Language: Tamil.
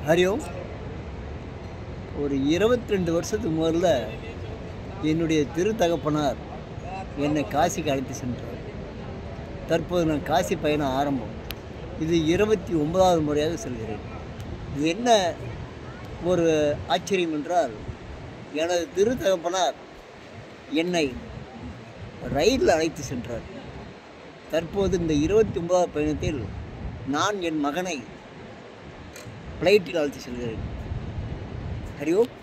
ஹரியோம் ஒரு இருபத்தி ரெண்டு வருஷத்துக்கு முதல்ல என்னுடைய திரு தகப்பனார் என்னை காசிக்கு அழைத்து சென்றார் தற்போது நான் காசி பயணம் ஆரம்பம் இது இருபத்தி ஒன்பதாவது முறையாக செல்கிறேன் இது என்ன ஒரு ஆச்சரியம் என்றால் எனது திரு தகப்பனார் என்னை ரயிலில் அழைத்து சென்றார் தற்போது இந்த இருபத்தி ஒன்பதாவது பயணத்தில் நான் என் மகனை ஃப்ளைட்டில் அழைத்து செல்கிறேன் ஹரி ஓம்